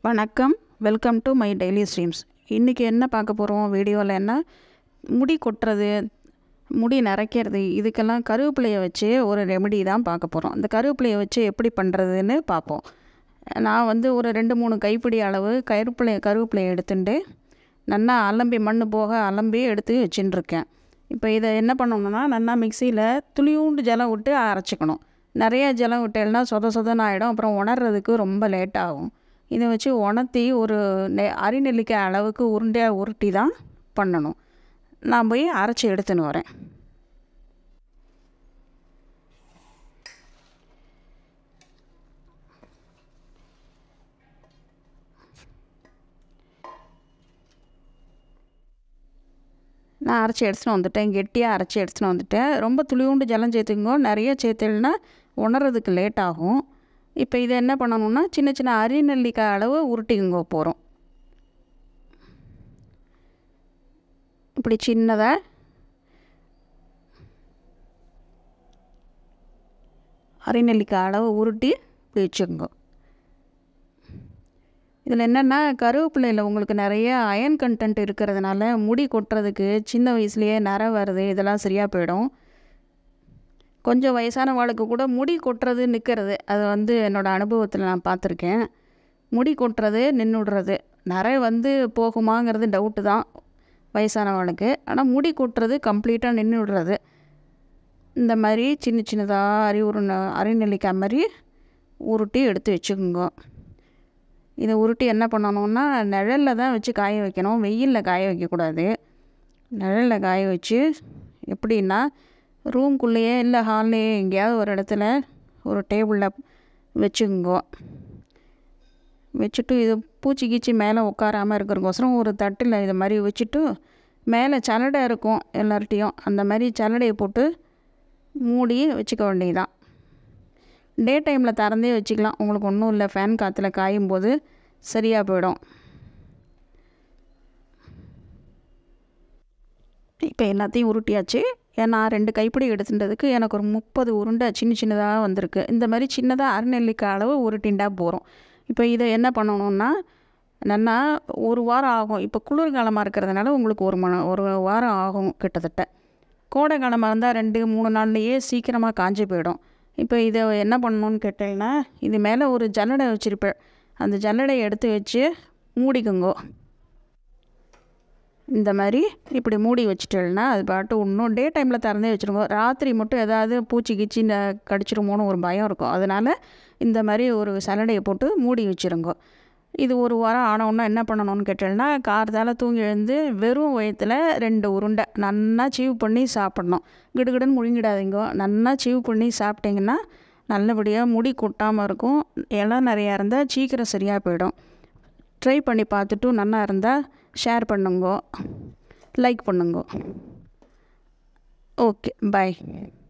வணக்கம் welcome to my daily streams இன்றைக்கி என்ன பார்க்க போகிறோம் வீடியோவில் என்ன முடி கொட்டுறது முடி நரைக்கிறது இதுக்கெல்லாம் கருவேப்பிலையை வச்சு ஒரு ரெமெடி தான் பார்க்க போகிறோம் அந்த கருவேப்பிலையை வச்சு எப்படி பண்ணுறதுன்னு பார்ப்போம் நான் வந்து ஒரு ரெண்டு மூணு கைப்பிடி அளவு கருவேப்பிலையை கருவேப்பிலையை எடுத்துட்டு நல்லா அலம்பி மண் போக அலம்பி எடுத்து வச்சுட்டுருக்கேன் இப்போ இதை என்ன பண்ணணும்னா நல்லா மிக்சியில் துளியூண்டு ஜலம் விட்டு அரைச்சிக்கணும் நிறைய ஜலம் விட்டேன்னா சொத சொதன்னு ஆகிடும் அப்புறம் உணர்றதுக்கு ரொம்ப லேட் ஆகும் இதை வச்சு உணர்த்தி ஒரு நெ அரிநெல்லிக்காய் அளவுக்கு உருண்டையாக உருட்டி தான் பண்ணணும் நான் போய் அரைச்சி எடுத்துன்னு வரேன் நான் அரைச்சி எடுத்துன்னு வந்துட்டேன் கெட்டியாக அரைச்சி எடுத்துன்னு வந்துட்டேன் ரொம்ப துளியூண்டு ஜலம் சேர்த்துக்கோ நிறைய சேர்த்துலனா உணர்றதுக்கு லேட் ஆகும் இப்போ இதை என்ன பண்ணணும்னா சின்ன சின்ன அரிநெல்லிக்காய் அளவு உருட்டிக்குங்க போகிறோம் இப்படி சின்னதாக அரிநெல்லிக்காய் அளவு உருட்டி இப்படி வச்சுக்கோங்க இதில் என்னென்னா கருவேப்பிலையில் உங்களுக்கு நிறைய அயன் கண்டென்ட் இருக்கிறதுனால முடி கொட்டுறதுக்கு சின்ன வயசுலேயே நரை வருது இதெல்லாம் சரியாக போயிடும் கொஞ்சம் வயசானவாளுக்கு கூட முடி கொட்டுறது நிற்கிறது அது வந்து என்னோடய அனுபவத்தில் நான் பார்த்துருக்கேன் முடி கொட்டுறது நின்றுடுறது நிறைய வந்து போகுமாங்கிறது டவுட்டு தான் வயசானவளுக்கு ஆனால் முடி கொட்டுறது கம்ப்ளீட்டாக நின்று விடுறது இந்த மாதிரி சின்ன சின்னதாக அரி உருண அரிநெல்லிக்காய் மாதிரி உருட்டி எடுத்து வச்சுக்கோங்க இதை உருட்டி என்ன பண்ணணும்னா நிழலில் தான் வச்சு காய வைக்கணும் வெயிலில் காய வைக்கக்கூடாது நிழலில் காய வச்சு எப்படின்னா ரூம்குள்ளேயே இல்லை ஹால்லையே எங்கேயாவது ஒரு இடத்துல ஒரு டேபிளில் வச்சுக்கோங்க வச்சுட்டு இது பூச்சி கீச்சி மேலே உட்காராமல் இருக்கிறக்கோசரம் ஒரு தட்டில் இது மாதிரி வச்சுட்டு மேலே சலடை இருக்கும் எல்லார்ட்டையும் அந்த மாதிரி சலடையை போட்டு மூடி வச்சுக்க வேண்டியதுதான் டே டைமில் திறந்தே வச்சுக்கலாம் உங்களுக்கு ஒன்றும் இல்லை ஃபேன் காற்றுல காயும் போது சரியாக போயிடும் இப்போ எல்லாத்தையும் உருட்டியாச்சு ஏன்னா ரெண்டு கைப்பிடி எடுத்துட்டதுக்கு எனக்கு ஒரு முப்பது உருண்டை சின்ன சின்னதாக வந்திருக்கு இந்த மாதிரி சின்னதாக அரைநெல்லிக்காய் அளவு உருட்டின்டா போகிறோம் இப்போ இதை என்ன பண்ணணும்னா நல்லா ஒரு வாரம் ஆகும் இப்போ குளிர்காலமாக இருக்கிறதுனால உங்களுக்கு ஒரு மணி ஒரு வாரம் ஆகும் கிட்டத்தட்ட கோடை காலமாக இருந்தால் ரெண்டு மூணு நாள்லேயே சீக்கிரமாக காஞ்சி போயிடும் இப்போ இதை என்ன பண்ணணும்னு கேட்டீங்கன்னா இது மேலே ஒரு ஜல்லடை வச்சுருப்பேன் அந்த ஜல்லடையை எடுத்து வச்சு மூடிக்குங்கோ இந்த மாதிரி இப்படி மூடி வச்சுட்டேன்னா அது பாட்டு இன்னும் டே டைமில் திறந்தே வச்சுருங்க ராத்திரி மட்டும் ஏதாவது பூச்சி கிச்சி இந்த கடிச்சிருமோன்னு ஒரு பயம் இருக்கும் அதனால் இந்த மாதிரி ஒரு சலடையை போட்டு மூடி வச்சுருங்க இது ஒரு வாரம் ஆனவுன்னா என்ன பண்ணணும்னு கேட்டேன்னா காரத்தால் தூங்கி எழுந்து வெறும் வயத்தில் ரெண்டு உருண்டை நல்லா சீவ் பண்ணி சாப்பிட்ணும் கிடுகிடுன்னு முழுங்கிடாதீங்க நல்லா சீவ் பண்ணி சாப்பிட்டிங்கன்னா நல்லபடியாக முடி கொட்டாமல் இருக்கும் இலம் நிறையா இருந்தால் சீக்கிரம் சரியாக போயிடும் ட்ரை பண்ணி பார்த்துட்டு நல்லா இருந்தால் ஷேர் பண்ணுங்க லைக் பண்ணுங்க ஓகே பாய்